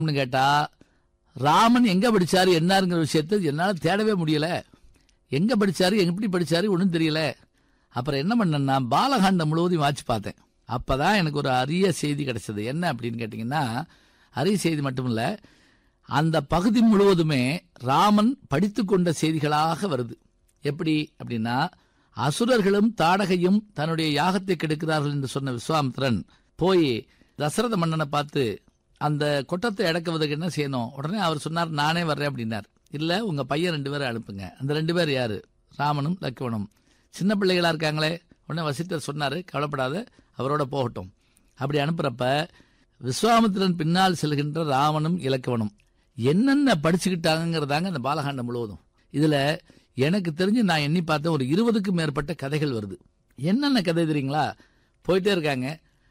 அப்படின்னு கேட்டா ராமன் எங்க படிச்சாரு என்னாருங்கிற விஷயத்தை என்னால தேடவே முடியல எங்க படிச்சாரு எப்படி படிச்சாரு ஒன்றும் தெரியல அப்புறம் என்ன பண்ணேன்னா பாலகாண்டம் முழுவதையும் வாட்சி பார்த்தேன் அப்பதான் எனக்கு ஒரு அரிய செய்தி கிடைச்சது என்ன அப்படின்னு கேட்டிங்கன்னா அரிய செய்தி மட்டும் இல்ல அந்த பகுதி முழுவதுமே ராமன் படித்து கொண்ட செய்திகளாக வருது எப்படி அப்படின்னா அசுரர்களும் தாடகையும் தன்னுடைய யாகத்தை கெடுக்கிறார்கள் என்று சொன்ன விஸ்வாமித்திரன் போய் தசரத மன்னனை பார்த்து அந்த கொட்டத்தை அடக்குவதற்கு என்ன செய்யணும் உடனே அவர் சொன்னார் நானே வர்றேன் அப்படின்னார் இல்ல உங்க பையன் ரெண்டு பேரை அனுப்புங்க அந்த ரெண்டு பேர் யாரு ராமனும் லக்ஷ்மணும் சின்ன பிள்ளைகளா இருக்காங்களே உடனே வசிட்டர் சொன்னாரு கவலைப்படாத அவரோட போகட்டும் அப்படி அனுப்புறப்ப விஸ்வாமித்திரன் பின்னால் செல்கின்ற ராமனும் இலக்கவனும் என்னென்ன படிச்சுக்கிட்டாங்கிறதாங்க அந்த பாலகாண்டம் முழுவதும் இதுல எனக்கு தெரிஞ்சு நான் எண்ணி பார்த்தேன் ஒரு இருபதுக்கும் மேற்பட்ட கதைகள் வருது என்னென்ன கதை தெரியுங்களா போயிட்டே இருக்காங்க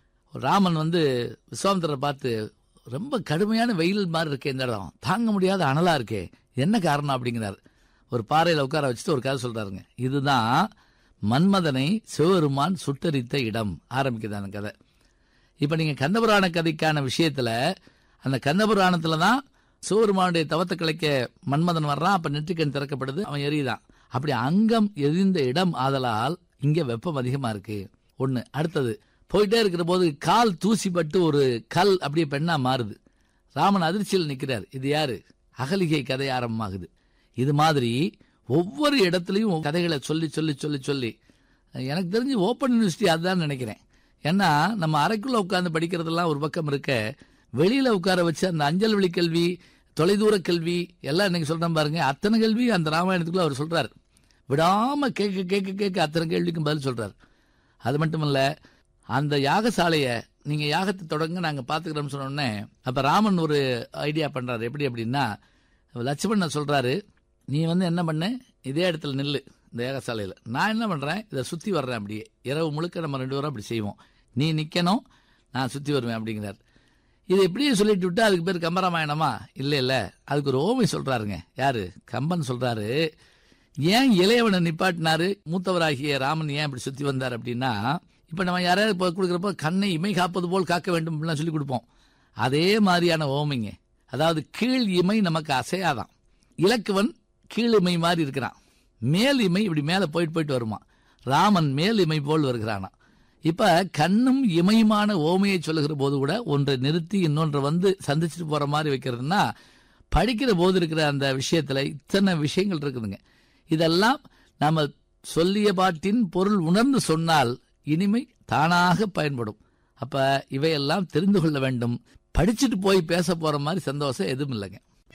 ராமன் வந்து விஸ்வாமித்திரரை பார்த்து ரொம்ப கடுமையான வெயில் மாதிரி இருக்கே இந்த இடம் தாங்க முடியாத அனலா இருக்கே என்ன காரணம் அப்படிங்கிறார் ஒரு பாறையில உட்கார வச்சுட்டு ஒரு கதை சொல்றாருங்க இதுதான் மன்மதனை சிவபெருமான் சுட்டரித்த இடம் ஆரம்பிக்குது அந்த கதை இப்ப நீங்க கந்தபுராண கதைக்கான விஷயத்துல அந்த கந்தபுராணத்துல தான் சிவபெருமானுடைய தவத்தை கலைக்க மன்மதன் வர்றான் அப்ப நெற்றிக்கண் திறக்கப்படுது அவன் எரியுதான் அப்படி அங்கம் எரிந்த இடம் ஆதலால் இங்க வெப்பம் அதிகமா இருக்கு ஒண்ணு அடுத்தது போயிட்டே இருக்கிற போது கால் தூசிப்பட்டு ஒரு கல் அப்படியே பெண்ணா மாறுது ராமன் அதிர்ச்சியில் நிக்கிறார் இது யாரு அகலிகை கதை ஆரம்பமாகுது இது மாதிரி ஒவ்வொரு இடத்துலையும் கதைகளை சொல்லி சொல்லி சொல்லி சொல்லி எனக்கு தெரிஞ்சு ஓப்பன் யூனிவர்சிட்டி அதுதான் நினைக்கிறேன் ஏன்னா நம்ம அறைக்குள்ள உட்கார்ந்து படிக்கிறதெல்லாம் ஒரு பக்கம் இருக்க வெளியில உட்கார வச்சு அந்த அஞ்சல் வழி கல்வி தொலைதூர கல்வி எல்லாம் இன்னைக்கு சொல்றேன் பாருங்க அத்தனை கேள்வி அந்த ராமாயணத்துக்குள்ள அவர் சொல்றாரு விடாம கேட்க கேட்க கேட்க அத்தனை கேள்விக்கும் பதில் சொல்றாரு அது மட்டும் இல்ல அந்த யாகசாலைய நீங்க யாகத்தை தொடங்க நாங்க பாத்துக்கிறோம்னு சொன்ன உடனே அப்ப ராமன் ஒரு ஐடியா பண்றாரு எப்படி அப்படின்னா லட்சுமணன் சொல்றாரு நீ வந்து என்ன பண்ண இதே இடத்துல நில்லு இந்த யாகசாலையில நான் என்ன பண்றேன் இதை சுத்தி வர்றேன் அப்படியே இரவு முழுக்க நம்ம ரெண்டு பேரும் அப்படி செய்வோம் நீ நிக்கணும் நான் சுத்தி வருவேன் அப்படிங்கிறார் இதை இப்படியே சொல்லிட்டு விட்டா அதுக்கு பேர் கம்பராமாயணமா இல்ல இல்ல அதுக்கு ஒரு ஓமை சொல்றாருங்க யாரு கம்பன் சொல்றாரு ஏன் இளையவனை நிப்பாட்டினாரு மூத்தவராகிய ராமன் ஏன் இப்படி சுத்தி வந்தார் அப்படின்னா இப்ப நம்ம யாராவது இப்போ கொடுக்குறப்போ கண்ணை இமை காப்பது போல் காக்க வேண்டும் அப்படிலாம் சொல்லி கொடுப்போம் அதே மாதிரியான ஓமைங்க அதாவது கீழ் இமை நமக்கு அசையாதான் இலக்குவன் கீழ் இமை மாதிரி இருக்கிறான் மேல் இமை இப்படி மேல போயிட்டு போயிட்டு வருமா ராமன் மேல் இமை போல் வருகிறானா இப்ப கண்ணும் இமையுமான ஓமையை சொல்லுகிற போது கூட ஒன்றை நிறுத்தி இன்னொன்றை வந்து சந்திச்சுட்டு போற மாதிரி வைக்கிறதுனா படிக்கிற போது இருக்கிற அந்த விஷயத்துல இத்தனை விஷயங்கள் இருக்குதுங்க இதெல்லாம் நாம சொல்லிய பாட்டின் பொருள் உணர்ந்து சொன்னால் இனிமை தானாக பயன்படும் அப்ப இவையெல்லாம் தெரிந்து கொள்ள வேண்டும் படிச்சுட்டு போய் பேச போற மாதிரி சந்தோஷம் எதுவும் இல்லைங்க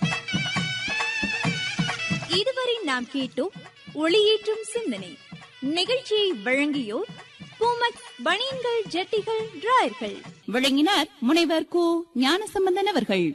இதுவரை நாம் கேட்டோம் ஒளியேற்றும் சிந்தனை நிகழ்ச்சியை வழங்கியோர் பூமக் பனியன்கள் ஜட்டிகள் டிராயர்கள் வழங்கினார் முனைவர் கு ஞானசம்பந்தன் அவர்கள்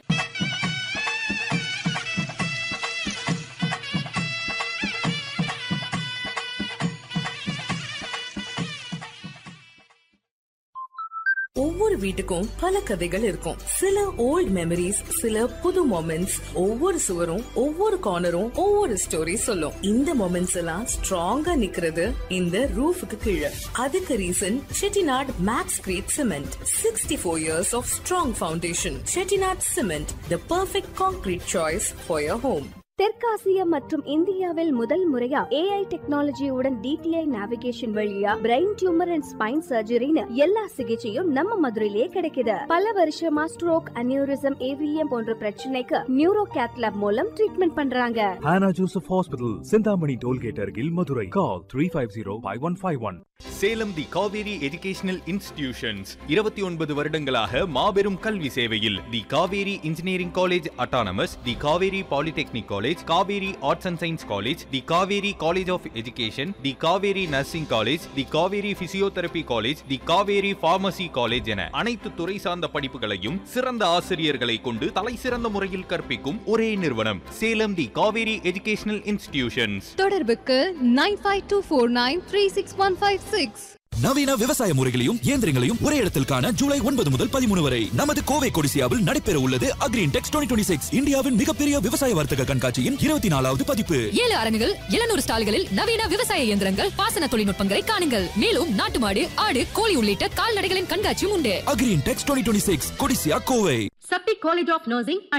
ஒவ்வொரு வீட்டுக்கும் பல கதைகள் இருக்கும் சில ஓல்ட் மெமரிஸ் சில புது மொமெண்ட்ஸ் ஒவ்வொரு சுவரும் ஒவ்வொரு கார்னரும் ஒவ்வொரு ஸ்டோரி சொல்லும் இந்த மொமெண்ட்ஸ் எல்லாம் ஸ்ட்ராங்கா நிக்கிறது இந்த ரூஃபுக்கு கீழே அதுக்கு reason Chettinad Maxcreet cement sixty four years of strong foundation Chettinad cement the perfect concrete choice for your home தெற்காசிய மற்றும் இந்தியாவில் முதல் முறையா ஏஐ டெக்னாலஜியுடன் டிடிஐ நேவிகேஷன் வழியா பிரெயின் டியூமர் அண்ட் ஸ்பைன் சர்ஜரின்னு எல்லா சிகிச்சையும் நம்ம மதுரையிலே கிடைக்குது பல வருஷமா ஸ்ட்ரோக் அனியூரிசம் ஏவிஎம் போன்ற பிரச்சனைக்கு நியூரோ கேத்லாப் மூலம் ட்ரீட்மெண்ட் பண்றாங்க Hannah Joseph Hospital, Sindhamani Tollgate Argil, Madurai. Call 350-5151. Salem the Kaveri educational institutions இருபத்தி ஒன்பது வருடங்களாக மாபெரும் கல்வி சேவையில் the Kaveri engineering college autonomous the Kaveri polytechnic college Kaveri arts and science college the Kaveri college of education the Kaveri nursing college the Kaveri physiotherapy college the Kaveri pharmacy college என அனைத்து துறை சார்ந்த படிப்புகளையும் சிறந்த ஆசிரியர்களை கொண்டு தலை சிறந்த முறையில் கற்பிக்கும் ஒரே நிறுவனம் Salem the Kaveri educational institutions தொடர்புக்கு nine five two four nine three six one five six நவீன விவசாய முறைகளையும் இயந்திரங்களையும் ஒரே இடத்தில் காண ஜூலை ஒன்பது முதல் பதிமூணு வரை நமது கோவை கொடிசியாவில் நடைபெற உள்ளது அக்ரீன் டெக்ஸ் டுவெண்ட்டி சிக்ஸ் இந்தியாவின் மிகப்பெரிய விவசாய வர்த்தக கண்காட்சியின் இருபத்தி நாலாவது பதிப்பு ஏழு அரங்குகள் எழுநூறு ஸ்டால்களில் நவீன விவசாய இயந்திரங்கள் பாசன தொழில்நுட்பங்களை காணுங்கள் மேலும் நாட்டு மாடு ஆடு கோழி உள்ளிட்ட கால்நடைகளின் கண்காட்சியும் உண்டு Agri Intex twenty six Codissia Kovai Sakthi college of nursing